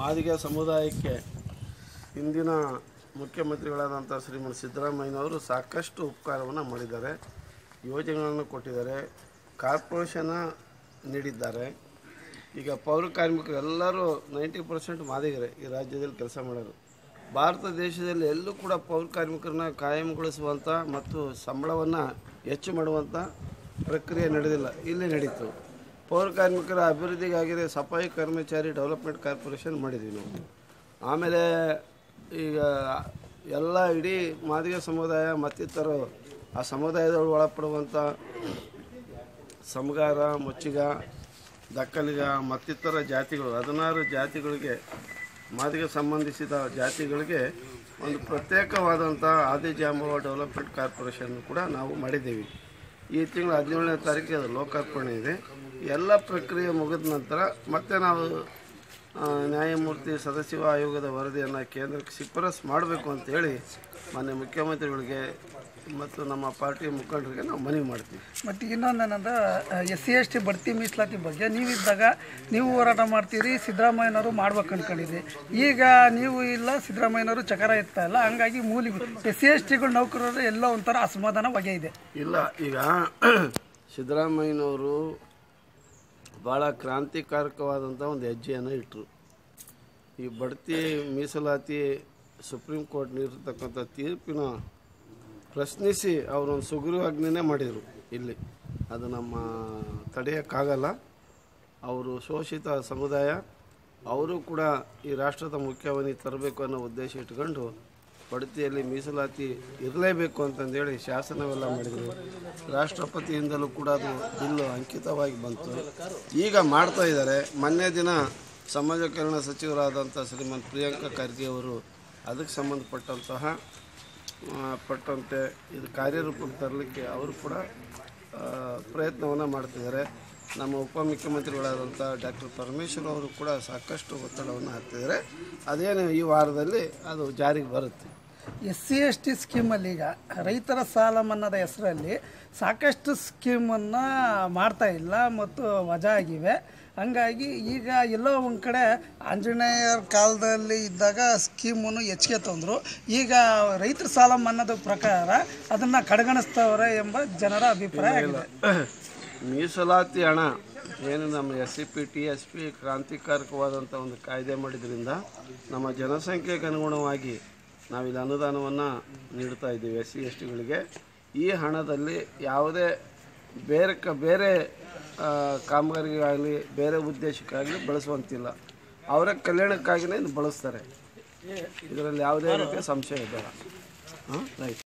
ಮಾದಿಗ ಸಮುದಾಯಕ್ಕೆ ಇಂದಿನ ಮುಖ್ಯಮಂತ್ರಿಗಳಾದಂಥ ಶ್ರೀಮಂತ ಸಿದ್ದರಾಮಯ್ಯನವರು ಸಾಕಷ್ಟು ಉಪಕಾರವನ್ನು ಮಾಡಿದ್ದಾರೆ ಯೋಜನೆಗಳನ್ನು ಕೊಟ್ಟಿದ್ದಾರೆ ಕಾರ್ಪೊರೇಷನ್ನ ನೀಡಿದ್ದಾರೆ ಈಗ ಪೌರ ಕಾರ್ಮಿಕರು ಎಲ್ಲರೂ ನೈಂಟಿ ಪರ್ಸೆಂಟ್ ಮಾದಿಗರೇ ಈ ರಾಜ್ಯದಲ್ಲಿ ಕೆಲಸ ಮಾಡೋರು ಭಾರತ ದೇಶದಲ್ಲಿ ಎಲ್ಲೂ ಕೂಡ ಪೌರ ಕಾರ್ಮಿಕರನ್ನ ಕಾಯಂಗೊಳಿಸುವಂಥ ಮತ್ತು ಸಂಬಳವನ್ನು ಹೆಚ್ಚು ಮಾಡುವಂಥ ಪ್ರಕ್ರಿಯೆ ನಡೆದಿಲ್ಲ ಇಲ್ಲಿ ನಡೀತು ಪೌರ ಕಾರ್ಮಿಕರ ಅಭಿವೃದ್ಧಿಗಾಗಿದೆ ಸಫಾಯಿ ಕರ್ಮಚಾರಿ ಡೆವಲಪ್ಮೆಂಟ್ ಕಾರ್ಪೊರೇಷನ್ ಮಾಡಿದ್ವಿ ನಾವು ಆಮೇಲೆ ಈಗ ಎಲ್ಲ ಇಡೀ ಮಾದಿಗ ಸಮುದಾಯ ಮತ್ತಿತರರು ಆ ಸಮುದಾಯದೊಳಗೆ ಒಳಪಡುವಂಥ ಸಮಗಾರ ಮುಚ್ಚಿಗ ದಕ್ಕಲಿಗ ಮತ್ತಿತರ ಜಾತಿಗಳು ಹದಿನಾರು ಜಾತಿಗಳಿಗೆ ಮಾದಿಗೆ ಸಂಬಂಧಿಸಿದ ಜಾತಿಗಳಿಗೆ ಒಂದು ಪ್ರತ್ಯೇಕವಾದಂಥ ಆದಿಜಾಂಬವ ಡೆವಲಪ್ಮೆಂಟ್ ಕಾರ್ಪೊರೇಷನ್ ಕೂಡ ನಾವು ಮಾಡಿದ್ದೀವಿ ಈ ತಿಂಗಳು ಹದಿನೇಳನೇ ತಾರೀಕಿಗೆ ಅದು ಲೋಕಾರ್ಪಣೆ ಇದೆ ಎಲ್ಲ ಪ್ರಕ್ರಿಯೆ ಮುಗಿದ ನಂತರ ಮತ್ತೆ ನಾವು ಆ, ನ್ಯಾಯಮೂರ್ತಿ ಸದಸ್ಯ ಆಯೋಗದ ವರದಿಯನ್ನು ಕೇಂದ್ರಕ್ಕೆ ಶಿಫಾರಸು ಮಾಡಬೇಕು ಅಂತೇಳಿ ಮಾನ್ಯ ಮುಖ್ಯಮಂತ್ರಿಗಳಿಗೆ ಮತ್ತು ನಮ್ಮ ಪಾರ್ಟಿಯ ಮುಖಂಡರಿಗೆ ನಾವು ಮನವಿ ಮಾಡ್ತೀವಿ ಮತ್ತು ಇನ್ನೊಂದೇನಂದ್ರೆ ಎಸ್ ಸಿ ಎಸ್ ಟಿ ಬಡ್ತಿ ಮೀಸಲಾತಿ ಬಗ್ಗೆ ನೀವಿದ್ದಾಗ ನೀವು ಹೋರಾಟ ಮಾಡ್ತೀರಿ ಸಿದ್ದರಾಮಯ್ಯನವರು ಮಾಡ್ಬೇಕು ಅನ್ಕೊಂಡಿದ್ರಿ ಈಗ ನೀವು ಇಲ್ಲ ಸಿದ್ದರಾಮಯ್ಯನವರು ಚಕಾರ ಎತ್ತಾ ಇಲ್ಲ ಹಂಗಾಗಿ ಮೂಲಿ ಎಸ್ ಸಿ ಎಸ್ ಟಿಗಳು ನೌಕರರು ಎಲ್ಲೋ ಒಂಥರ ಅಸಮಾಧಾನ ಬಗೆ ಇದೆ ಇಲ್ಲ ಈಗ ಸಿದ್ದರಾಮಯ್ಯನವರು ಭಾಳ ಕ್ರಾಂತಿಕಾರಕವಾದಂಥ ಒಂದು ಹೆಜ್ಜೆಯನ್ನು ಇಟ್ಟರು ಈ ಬಡ್ತಿ ಮೀಸಲಾತಿ ಸುಪ್ರೀಂ ಕೋರ್ಟ್ ನೀಡಿರ್ತಕ್ಕಂಥ ತೀರ್ಪಿನ ಪ್ರಶ್ನಿಸಿ ಅವರೊಂದು ಸುಗ್ರೀವಾಜ್ಞೆನೇ ಮಾಡಿದರು ಇಲ್ಲಿ ಅದು ನಮ್ಮ ತಡೆಯೋಕ್ಕಾಗಲ್ಲ ಅವರು ಶೋಷಿತ ಸಮುದಾಯ ಅವರು ಕೂಡ ಈ ರಾಷ್ಟ್ರದ ಮುಖ್ಯವಾಹಿನಿ ತರಬೇಕು ಅನ್ನೋ ಉದ್ದೇಶ ಇಟ್ಕೊಂಡು ಬಡ್ತಿಯಲ್ಲಿ ಮೀಸಲಾತಿ ಇರಲೇಬೇಕು ಅಂತಂದೇಳಿ ಶಾಸನವೆಲ್ಲ ಮಾಡಿದರು ರಾಷ್ಟ್ರಪತಿಯಿಂದಲೂ ಕೂಡ ಅದು ಬಿಲ್ಲು ಅಂಕಿತವಾಗಿ ಬಂತು ಈಗ ಮಾಡ್ತಾ ಇದ್ದಾರೆ ಮೊನ್ನೆ ದಿನ ಸಮಾಜ ಕಲ್ಯಾಣ ಸಚಿವರಾದಂಥ ಶ್ರೀಮಂತ್ ಪ್ರಿಯಾಂಕಾ ಖರ್ಗೆ ಅವರು ಅದಕ್ಕೆ ಸಂಬಂಧಪಟ್ಟಂತಹ ಆ, ಪಟ್ಟಂತೆ ಇದು ಕಾರ್ಯರೂಪಕ್ಕೆ ತರಲಿಕ್ಕೆ ಅವರು ಕೂಡ ಪ್ರಯತ್ನವನ್ನು ಮಾಡ್ತಿದ್ದಾರೆ ನಮ್ಮ ಉಪಮುಖ್ಯಮಂತ್ರಿಗಳಾದಂಥ ಡಾಕ್ಟರ್ ಪರಮೇಶ್ವರ್ ಅವರು ಕೂಡ ಸಾಕಷ್ಟು ಒತ್ತಡವನ್ನು ಹಾಕ್ತಿದ್ದಾರೆ ಅದೇನು ಈ ವಾರದಲ್ಲಿ ಅದು ಜಾರಿಗೆ ಬರುತ್ತೆ ಎಸ್ ಸಿ ಎಸ್ ಟಿ ಸ್ಕೀಮಲ್ಲಿ ಈಗ ರೈತರ ಸಾಲ ಮನ್ನಾದ ಹೆಸರಲ್ಲಿ ಸಾಕಷ್ಟು ಸ್ಕೀಮನ್ನು ಮಾಡ್ತಾ ಇಲ್ಲ ಮತ್ತು ವಜಾ ಆಗಿವೆ ಹಂಗಾಗಿ ಈಗ ಎಲ್ಲೋ ಒಂದು ಕಡೆ ಆಂಜನೇಯರ ಕಾಲದಲ್ಲಿ ಇದ್ದಾಗ ಸ್ಕೀಮನ್ನು ಹೆಚ್ಚಿಗೆ ತಂದರು ಈಗ ರೈತರ ಸಾಲ ಮನ್ನಾದ ಪ್ರಕಾರ ಅದನ್ನು ಕಡೆಗಣಿಸ್ತವ್ರೆ ಎಂಬ ಜನರ ಅಭಿಪ್ರಾಯ ಆಗಿದೆ ಮೀಸಲಾತಿ ಹಣ ಏನು ನಮ್ಮ S C P T S P ಕ್ರಾಂತಿಕಾರಕವಾದಂಥ ಒಂದು ಕಾಯ್ದೆ ಮಾಡಿದ್ರಿಂದ ನಮ್ಮ ಜನಸಂಖ್ಯೆಗೆ ಅನುಗುಣವಾಗಿ ನಾವಿಲ್ಲಿ ಅನುದಾನವನ್ನು ನೀಡ್ತಾ ಇದ್ದೀವಿ ಎಸ್ ಸಿ ಎಸ್ ಟಿಗಳಿಗೆ ಈ ಹಣದಲ್ಲಿ ಯಾವುದೇ ಬೇರೆ ಕ ಬೇರೆ ಆ, ಕಾಮಗಾರಿಗಾಗಲಿ ಬೇರೆ ಉದ್ದೇಶಕ್ಕಾಗಲಿ ಬಳಸುವಂತಿಲ್ಲ ಅವರ ಕಲ್ಯಾಣಕ್ಕಾಗಿಯೇ ಇದು ಬಳಸ್ತಾರೆ ಇದರಲ್ಲಿ ಯಾವುದೇ ರೀತಿಯ ಸಂಶಯ ಬೇಡ ಹಾಂ ರೈಟ್